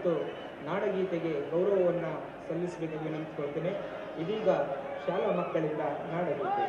ಮತ್ತು ನಾಡಗೀತೆಗೆ ಗೌರವವನ್ನು ಸಲ್ಲಿಸಬೇಕು ವಿನಂತಿಕೊಳ್ತೇನೆ ಇದೀಗ ಶಾಲಾ ಮಕ್ಕಳಿಂದ ನಾಡಗೀತೆ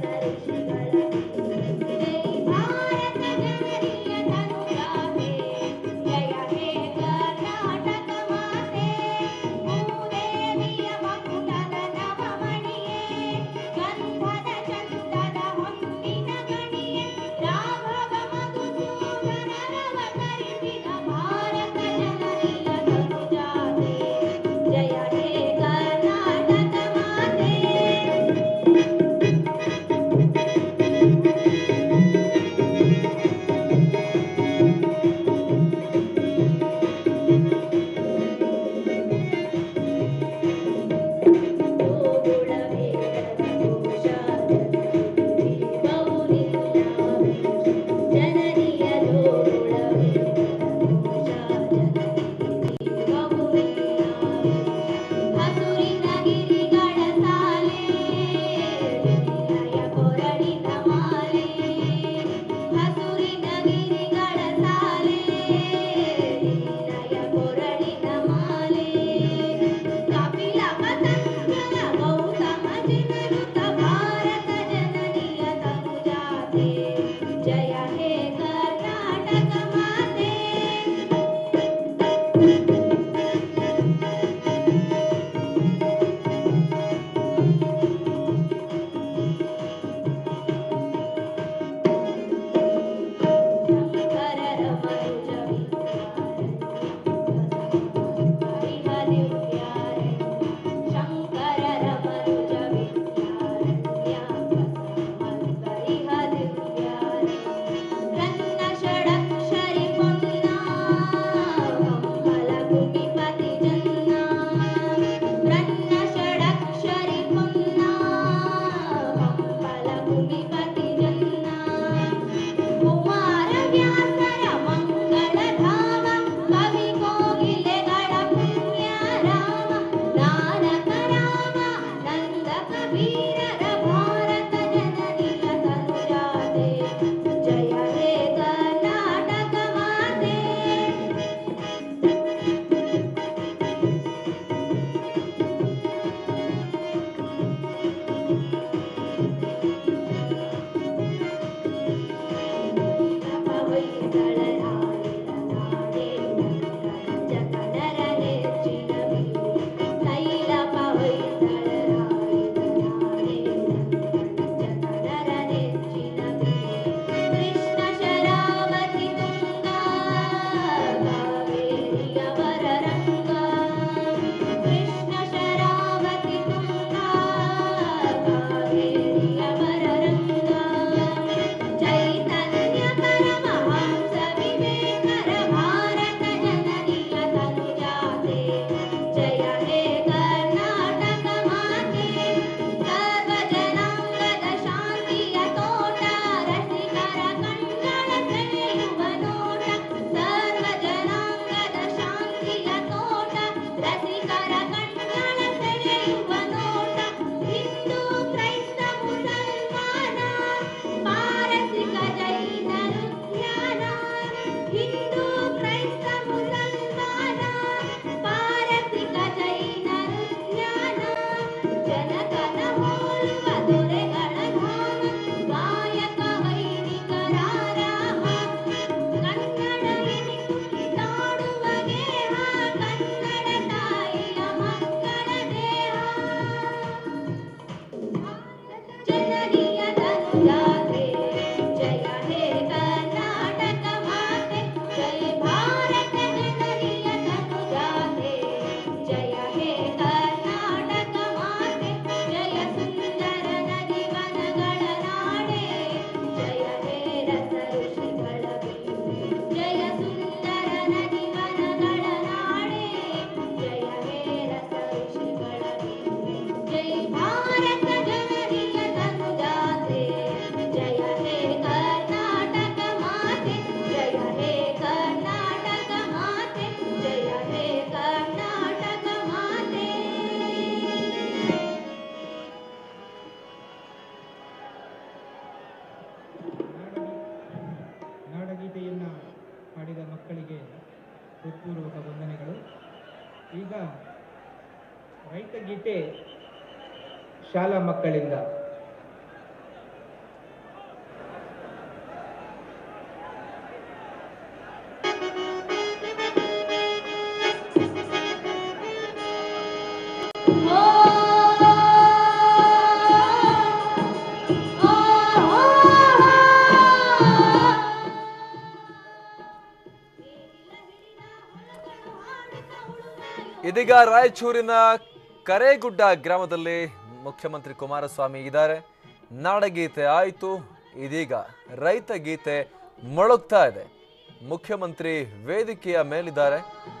ಜಯ ಇದಕ್ಕೆ ಶಾಲಾ ಮಕ್ಕಳಿಂದ ಇದೀಗ ರಾಯಚೂರಿನ ಕರೇಗುಡ್ಡ ಗ್ರಾಮದಲ್ಲಿ ಮುಖ್ಯಮಂತ್ರಿ ಕುಮಾರಸ್ವಾಮಿ ಇದ್ದಾರೆ ನಾಡಗೀತೆ ಆಯಿತು ಇದೀಗ ರೈತ ಗೀತೆ ಮೊಳಗ್ತಾ ಇದೆ ಮುಖ್ಯಮಂತ್ರಿ ವೇದಿಕೆಯ ಮೇಲಿದ್ದಾರೆ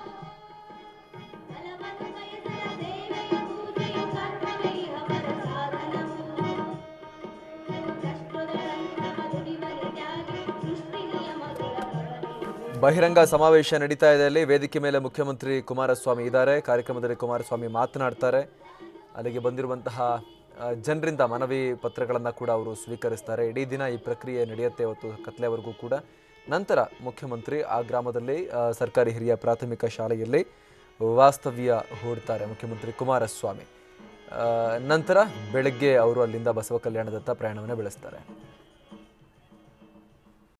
ಬಹಿರಂಗ ಸಮಾವೇಶ ನಡೀತಾ ಇದೆ ಅಲ್ಲಿ ವೇದಿಕೆ ಮೇಲೆ ಮುಖ್ಯಮಂತ್ರಿ ಕುಮಾರಸ್ವಾಮಿ ಇದ್ದಾರೆ ಕಾರ್ಯಕ್ರಮದಲ್ಲಿ ಕುಮಾರಸ್ವಾಮಿ ಮಾತನಾಡ್ತಾರೆ ಅಲ್ಲಿಗೆ ಬಂದಿರುವಂತಹ ಆ, ಜನರಿಂದ ಮನವಿ ಪತ್ರಗಳನ್ನು ಕೂಡ ಅವರು ಸ್ವೀಕರಿಸ್ತಾರೆ ಇಡೀ ದಿನ ಈ ಪ್ರಕ್ರಿಯೆ ನಡೆಯುತ್ತೆ ಇವತ್ತು ಕತ್ಲೆವರೆಗೂ ಕೂಡ ನಂತರ ಮುಖ್ಯಮಂತ್ರಿ ಆ ಗ್ರಾಮದಲ್ಲಿ ಆ, ಸರ್ಕಾರಿ ಹಿರಿಯ ಪ್ರಾಥಮಿಕ ಶಾಲೆಯಲ್ಲಿ ವಾಸ್ತವ್ಯ ಹೂಡ್ತಾರೆ ಮುಖ್ಯಮಂತ್ರಿ ಕುಮಾರಸ್ವಾಮಿ ಆ, ನಂತರ ಬೆಳಗ್ಗೆ ಅವರು ಅಲ್ಲಿಂದ ಬಸವ ಕಲ್ಯಾಣದತ್ತ ಪ್ರಯಾಣವನ್ನು ಬೆಳೆಸ್ತಾರೆ